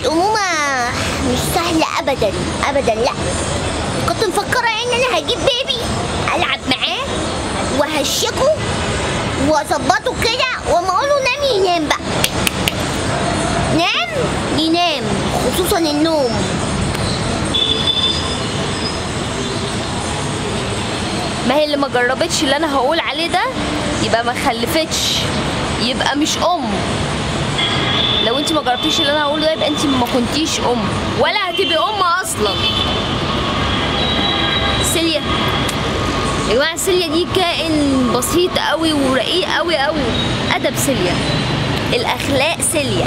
الأمومة مش سهلة أبدا أبدا لا كنت مفكرة إن أنا هجيب بيبي ألعب معاه وهشكه وأظبطه كده وأما أقوله نام ينام بقى نام ينام خصوصا النوم ما هي اللي ما جربتش اللي انا هقول عليه ده يبقى ما خلفتش يبقى مش ام لو انت ما جربتيش اللي انا هقوله ده يبقى انت ما كنتيش ام ولا هتبقي ام اصلا سيليا يا جماعه سيليا دي كائن بسيط قوي ورقيق قوي قوي ادب سيليا الاخلاق سيليا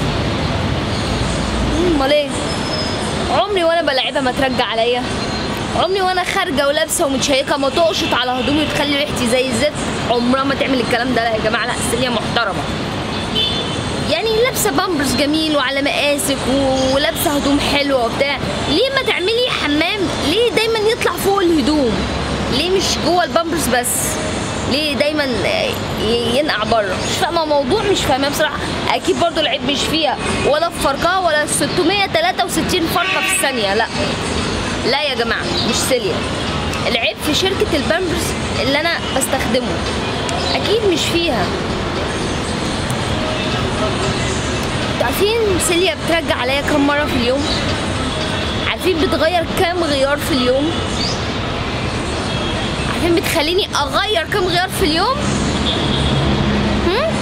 امال ايه عمري وانا بلعبها ما ترجع عليا عمري وانا خارجه ولابسه ومتشيكه ما تقشط على هدومي وتخلي ريحتي زي الزفت عمرها ما تعمل الكلام ده لا يا جماعه لا سيليا محترمه يعني لابسه بامبرز جميل وعلى مقاسك و- ولابسه هدوم حلوه وبتاع ليه ما تعملي حمام ليه دايما يطلع فوق الهدوم ليه مش جوه البامبرز بس ليه دايما ي- ينقع بره مش فاهمه موضوع مش فاهمه بصراحه اكيد برضو العيب مش فيها ولا في فرقها ولا 663 فرقه في الثانيه لا لا يا جماعه مش سيليا العيب في شركه البامبرز اللي انا بستخدمه اكيد مش فيها انتوا عارفين سيليا بترجع عليا كام مره في اليوم عارفين بتغير كام غيار في اليوم عارفين بتخليني اغير كام غيار في اليوم هم؟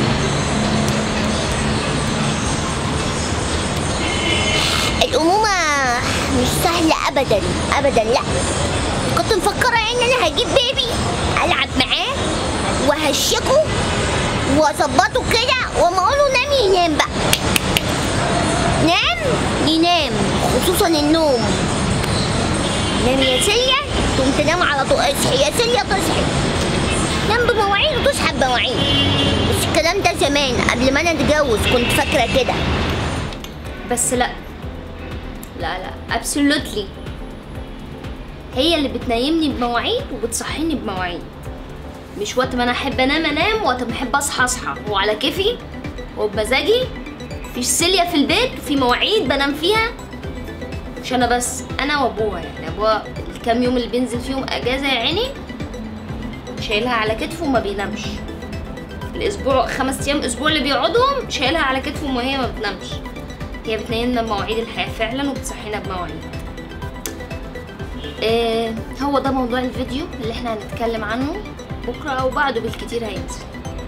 الأمومة مش سهلة أبدا أبدا لا كنت مفكرة إن أنا هجيب بيبي ألعب معاه وهشكه وأظبطه كده وأما أقوله نام ينام بقى نام ينام خصوصا النوم نام يا سيليا تقوم تنام على طول اصحي يا سيليا تصحي نام بمواعيد وتصحى بمواعيد بس الكلام ده زمان قبل ما انا اتجوز كنت فاكره كده بس لا لا لا ابسولوتلي هي اللي بتنيمني بمواعيد وبتصحيني بمواعيد مش وقت ما انا احب انام انام وقت ما احب اصحى اصحى وعلى كيفي وبمزاجي في سيليا في البيت وفي مواعيد بنام فيها مش انا بس انا وابوها يعني ابوها الكام يوم اللي بينزل فيهم اجازه يا عيني شايلها على كتفه وما بينامش الاسبوع خمس ايام اسبوع اللي بيقعدهم شايلها على كتفه وهي ما بتنامش هي بتنيمنا بمواعيد الحياه فعلا وبتصحينا بمواعيد آه هو ده موضوع الفيديو اللي احنا هنتكلم عنه بكره او بعده بالكتير هينزل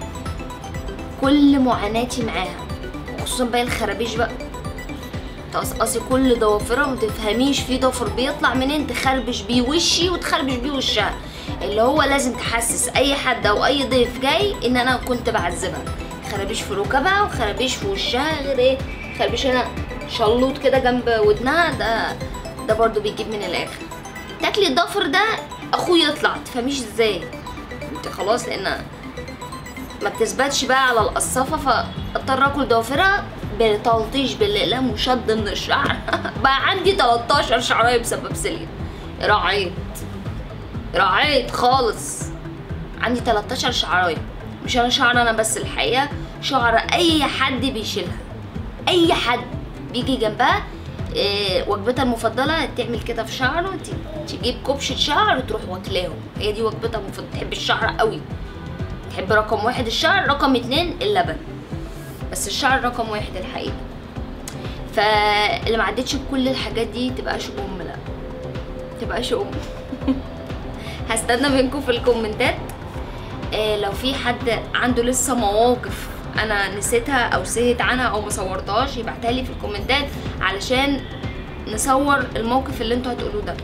كل معاناتي معاها خصوصا بقى الخرابيش بقى تقصقصي كل ضوافرها وما تفهميش في ضفر بيطلع منين تخربش بيه وشي وتخربش بيه وشها اللي هو لازم تحسس اي حد او اي ضيف جاي ان انا كنت بعذبها خرابيش في ركبها وخرابيش في وشها غير ايه خرابيش هنا شلوط كده جنب ودنها ده ده برضو بيجيب من الاخر تاكلي الضفر ده اخوه يطلع تفهميش ازاي انت خلاص لان ما بتثبتش بقى على القصافه فاضطر اكل ضوافرها بتلطيش بالاقلام وشد من الشعر بقى عندي 13 شعرايه بسبب سيليا راعيت راعيت خالص عندي 13 شعرايه مش انا شعر انا بس الحقيقه شعر اي حد بيشيلها اي حد بيجي جنبها إيه وجبتها المفضله تعمل كده في شعره ت- تجيب كبشه شعر وتروح واكلاهم هي دي وجبتها المفضله تحب الشعر قوي تحب رقم واحد الشعر رقم اتنين اللبن بس الشعر رقم واحد الحقيقه فاللي ما عدتش بكل الحاجات دي تبقاش ام لا تبقاش ام هستنى منكم في الكومنتات آه لو في حد عنده لسه مواقف انا نسيتها او سهت عنها او ما صورتهاش يبعتها لي في الكومنتات علشان نصور الموقف اللي انتوا هتقولوه ده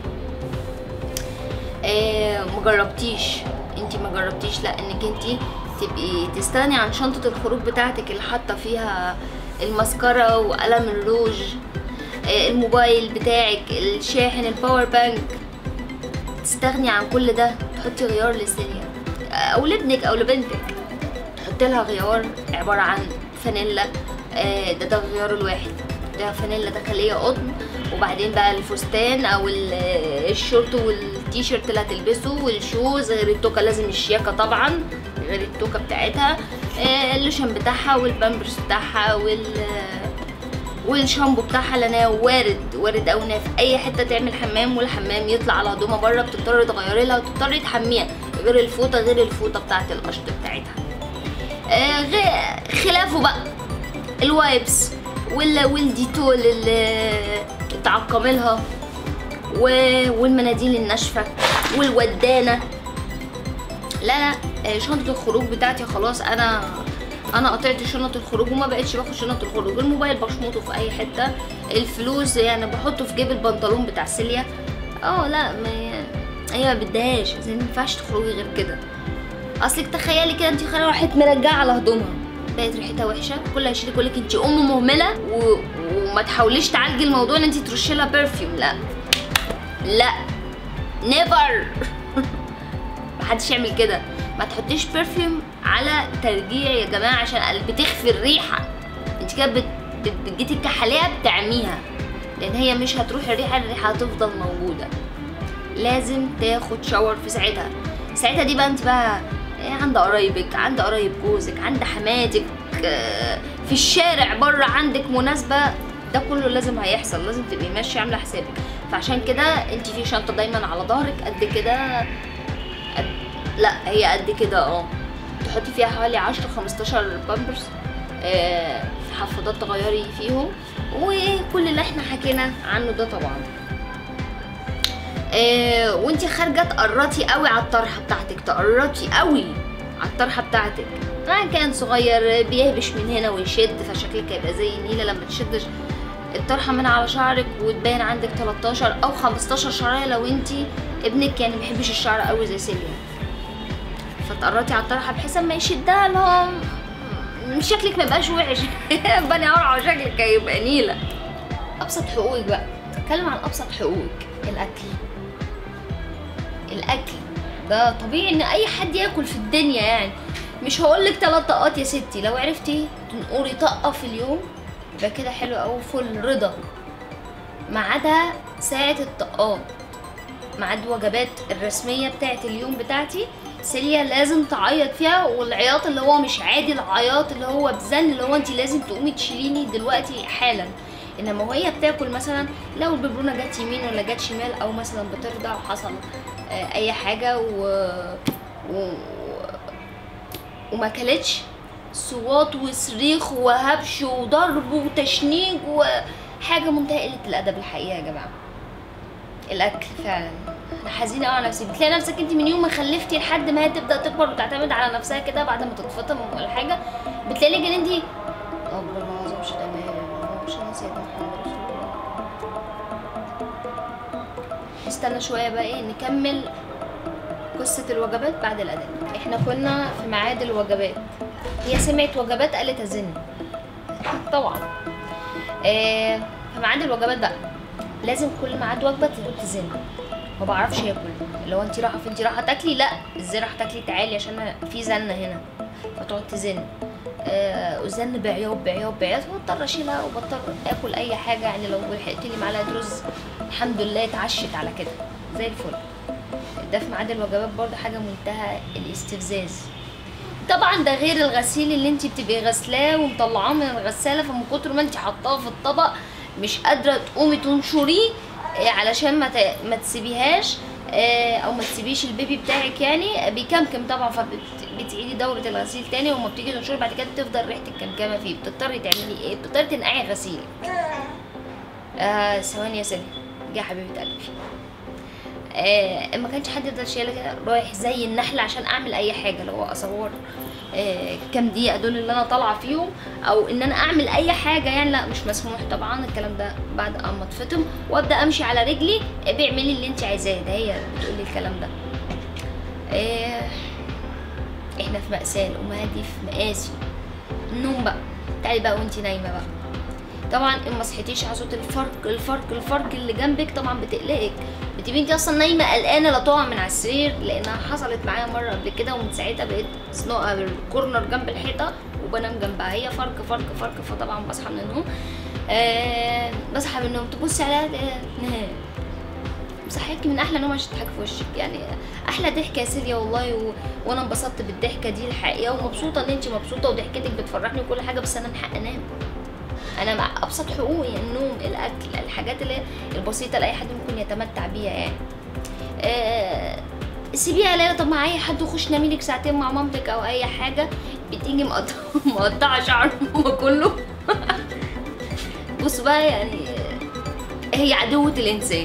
آه مجربتيش انتي ما جربتيش لا انك انتي تبقي تستغني عن شنطة الخروج بتاعتك اللي حاطة فيها الماسكارا وقلم الروج آه الموبايل بتاعك الشاحن الباور بانك تستغني عن كل ده تحطي غيار لسيليا او لابنك او لبنتك تحط لها غيار عباره عن فانيلا آه، ده ده غيار الواحد ده فانيلا داخليه قطن وبعدين بقى الفستان او ال- الشورت والتيشيرت اللي هتلبسه والشوز غير التوكه لازم الشياكه طبعا غير التوكه بتاعتها آه، اللوشن بتاعها والبامبرز بتاعها وال والشامبو بتاعها لانها وارد وارد قوي انها في اي حته تعمل حمام والحمام يطلع على هدومها بره بتضطر تغيري لها وتضطري تحميها غير الفوطه غير الفوطه بتاعه القشط بتاعتها آه غير خلافه بقى الوايبس وال والديتول اللي تعقملها و- والمناديل الناشفه والودانه لا لا آه، شنطه الخروج بتاعتي خلاص انا انا قطعت شنط الخروج وما بقتش باخد شنط الخروج الموبايل بشمطه في اي حته الفلوس يعني بحطه في جيب البنطلون بتاع سيليا اه لا ما هي ما بدهاش زي ما ينفعش تخرجي غير كده اصلك تخيلي كده انت خلاص راحت مرجعه على هدومها بقت ريحتها وحشه كل هيشيلك يقول لك انت ام مهمله و... وما تحاوليش تعالجي الموضوع ان انت ترشي لها برفيوم لا لا نيفر محدش يعمل كده ما تحطيش برفيوم على ترجيع يا جماعه عشان بتخفي الريحه انت كده بت... بت... بتجيتي الكحليه بتعميها لان هي مش هتروح الريحه الريحه هتفضل موجوده لازم تاخد شاور في ساعتها ساعتها دي بقى انت بقى إيه، عند قرايبك عند قرايب جوزك عند حماتك آه، في الشارع بره عندك مناسبه ده كله لازم هيحصل لازم تبقي ماشيه عامله حسابك فعشان كده انت في شنطه دايما على ظهرك قد كده قد... لا هي قد كده اه تحطي فيها حوالي 10 15 بامبرز آه، في حفاضات تغيري فيهم وكل اللي احنا حكينا عنه ده طبعا آه، وانتي خارجه تقرطي قوي على الطرحه بتاعتك تقرطي قوي على الطرحه بتاعتك ما كان صغير بيهبش من هنا ويشد فشكلك هيبقى زي النيله لما تشدش الطرحه من على شعرك وتبين عندك 13 او 15 شعريه لو انتي ابنك يعني بيحبش الشعر قوي زي سيليا فتقرطي على الطرحه بحيث اما يشدها اللي هو م- شكلك ما يبقاش وحش بني قرعه شكلك هيبقى نيله ابسط حقوقك بقى اتكلم عن ابسط حقوقك الاكل الاكل ده طبيعي ان اي حد ياكل في الدنيا يعني مش هقولك تلات طقات يا ستي لو عرفتي تنقري طقه في اليوم يبقى كده حلو قوي فل رضا ما عدا ساعه الطقات ميعاد الوجبات الرسميه بتاعت اليوم بتاعتي سيليا لازم تعيط فيها والعياط اللي هو مش عادي العياط اللي هو بزن اللي هو انت لازم تقومي تشيليني دلوقتي حالا انما وهي بتاكل مثلا لو الببرونه جت يمين ولا جت شمال او مثلا بترضع وحصل آه، اي حاجه و... و... وما كلتش صوات وصريخ وهبش وضرب وتشنيج وحاجه منتهى قله الادب الحقيقه يا جماعه الاكل فعلا انا حزينه قوي على نفسي بتلاقي نفسك انت من يوم ما خلفتي لحد ما هي تبدا تكبر وتعتمد على نفسها كده بعد ما تتفطم ولا حاجه بتلاقي ان انت ربنا ما عظمش تمام مش انا سيدنا محمد رسول الله استنى شويه بقى ايه نكمل قصة الوجبات بعد الأذان احنا كنا في ميعاد الوجبات هي سمعت وجبات قالت أذن طبعا آه في ميعاد الوجبات بقى لازم كل ميعاد وجبة تقول تزن ما بعرفش اكل لو انت رايحه فين انت رايحه تاكلي لا ازاي رايحه تاكلي تعالي عشان أنا في زنه هنا فتقعد تزن آه وزن بعياط بعياط بعياط واضطر اشيلها وبضطر اكل اي حاجه يعني لو لحقت لي معلقه رز الحمد لله اتعشت على كده زي الفل ده في ميعاد الوجبات برضه حاجه منتهى الاستفزاز طبعا ده غير الغسيل اللي انت بتبقي غسلاه ومطلعاه من الغساله فمن كتر ما انت حطاه في الطبق مش قادره تقومي تنشريه آه، علشان ما ت- ما تسيبيهاش آه، او ما تسيبيش البيبي بتاعك يعني بيكمكم طبعا فبتعيدي دوره الغسيل تاني وما بتيجي تنشري بعد كده بتفضل ريحه الكمكمه فيه بتضطري تعملي ايه بتضطري تنقعي غسيل آه ثواني يا سيدي يا حبيبه قلبي آه ما كانش حد يقدر يشيلها كده رايح زي النحله عشان اعمل اي حاجه لو اصور آه كام دقيقه دول اللي انا طالعه فيهم او ان انا اعمل اي حاجه يعني لا مش مسموح طبعا الكلام ده بعد اما اتفطم وابدا امشي على رجلي آه، بيعملي اللي انت عايزاه ده هي بتقولي الكلام ده آه احنا في مأساة الأمهات دي في مقاسي النوم بقى تعالي بقى وانتي نايمة بقى طبعا ان ما صحيتيش على صوت الفرق الفرق الفرق اللي جنبك طبعا بتقلقك بتبقي انت اصلا نايمه قلقانه لا تقع من على السرير لانها حصلت معايا مره قبل كده ومن ساعتها بقيت زنقه بالكورنر جنب الحيطه وبنام جنبها هي فرق فرق فرق فطبعا بصحى من النوم آه بصحى من النوم تبصي عليها تلاقيها نهار صحيتي من احلى نوم عشان تضحك في وشك يعني احلى ضحكه يا سيليا والله و... وانا انبسطت بالضحكه دي الحقيقه ومبسوطه ان انت مبسوطه وضحكتك بتفرحني وكل حاجه بس انا من حق انام انا مع ابسط حقوقي النوم الاكل الحاجات اللي هي البسيطه اللي اي حد ممكن يتمتع بيها يعني آه، سيبيها لا طب مع اي حد وخش نامي لك ساعتين مع مامتك او اي حاجه بتيجي مقطعه مقطعه شعر ماما كله بص بقى يعني هي عدوة الإنسان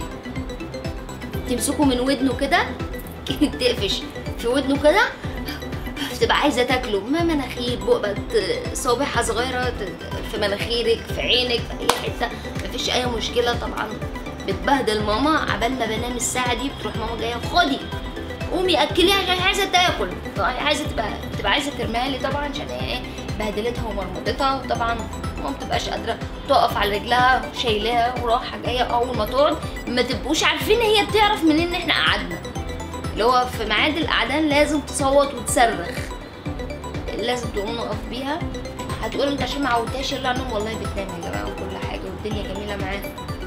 تمسكه من ودنه كده تقفش في ودنه كده تبقى عايزة تاكله ما مناخير بقى صوابعها صغيرة ت- في مناخيرك في عينك في أي حتة مفيش أي مشكلة طبعا بتبهدل ماما عبال ما بنام الساعة دي بتروح ماما جاية خدي قومي اكليها عشان هي عايزه تاكل فهي عايزه تبقى تبقى عايزه ترميها لي طبعا عشان هي ايه بهدلتها ومرمطتها وطبعا ما بتبقاش قادره تقف على رجلها شايلاها ورايحه جايه اول ما تقعد ما تبقوش عارفين هي بتعرف منين ان احنا قعدنا اللي هو في ميعاد القعدان لازم تصوت وتصرخ لازم تقوم نقف بيها هتقول انت عشان ما عودتهاش يلا نوم والله بتنام يا جماعه وكل حاجه والدنيا جميله معاها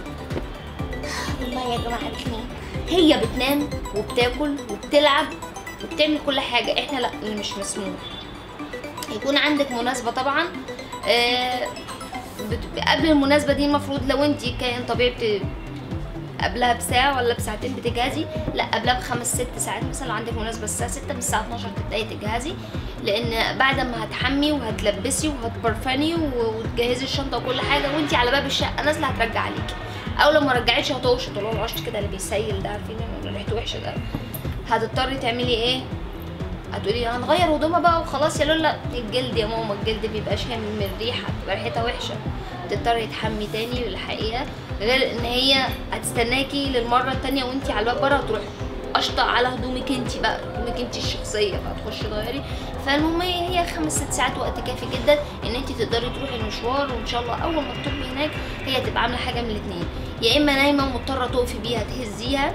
والله يا جماعه بتنام هي بتنام وبتاكل وبتلعب وبتعمل كل حاجه احنا لا اللي مش مسموح يكون عندك مناسبه طبعا آه، بت- قبل المناسبه دي المفروض لو انت كائن طبيعي بت- قبلها بساعة ولا بساعتين بتجهزي لا قبلها بخمس ست ساعات مثلا لو عندك مناسبة الساعة ستة من الساعة 12 تبدأي تجهزي لأن بعد ما هتحمي وهتلبسي وهتبرفني و- وتجهزي الشنطة وكل حاجة وانت على باب الشقة نازلة هترجع عليكي أو لو ما رجعتش هتوش طلوع العشت كده اللي بيسيل ده عارفين اللي ريحته وحشة ده هتضطري تعملي ايه هتقولي هنغير هدومها بقى وخلاص يا لولا الجلد يا ماما الجلد بيبقى شامم من الريحه بتبقى ريحتها وحشه تضطري تحمي تاني للحقيقه غير ان هي هتستناكي للمره التانية وانتي على الباب بره هتروح قشطة على هدومك انتي بقى هدومك انتي الشخصية فهتخشي تغيري فالمهم هي هي خمس ست ساعات وقت كافي جدا ان انتي تقدري تروحي المشوار وان شاء الله اول ما تطبي هناك هي تبقى عاملة حاجة من الاتنين يا اما نايمة مضطرة تقفي بيها تهزيها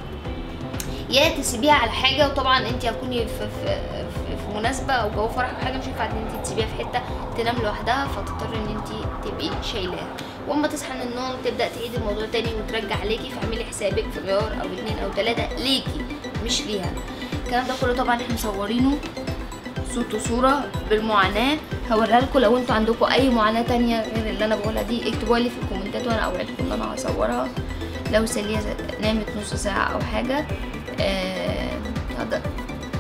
يا تسيبيها على حاجه وطبعا انت هتكوني في, في, في, في مناسبه او جو فرح او حاجه مش هينفع ان انت تسيبيها في حته تنام لوحدها فتضطري ان انت تبقي شايلاها واما تصحى من النوم تبدا تعيد الموضوع تاني وترجع عليكي فاعملي حسابك في غيار او اتنين او تلاته ليكي مش ليها الكلام ده كله طبعا احنا مصورينه صوت وصورة بالمعاناة هوريها لكم لو انتوا عندكم اي معاناة تانية غير اللي انا بقولها دي اكتبوها لي في الكومنتات وانا اوعدكم ان انا هصورها لو سلية نامت نص ساعة او حاجة آه، هذا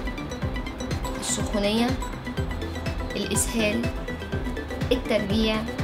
السخونية الإسهال الترجيع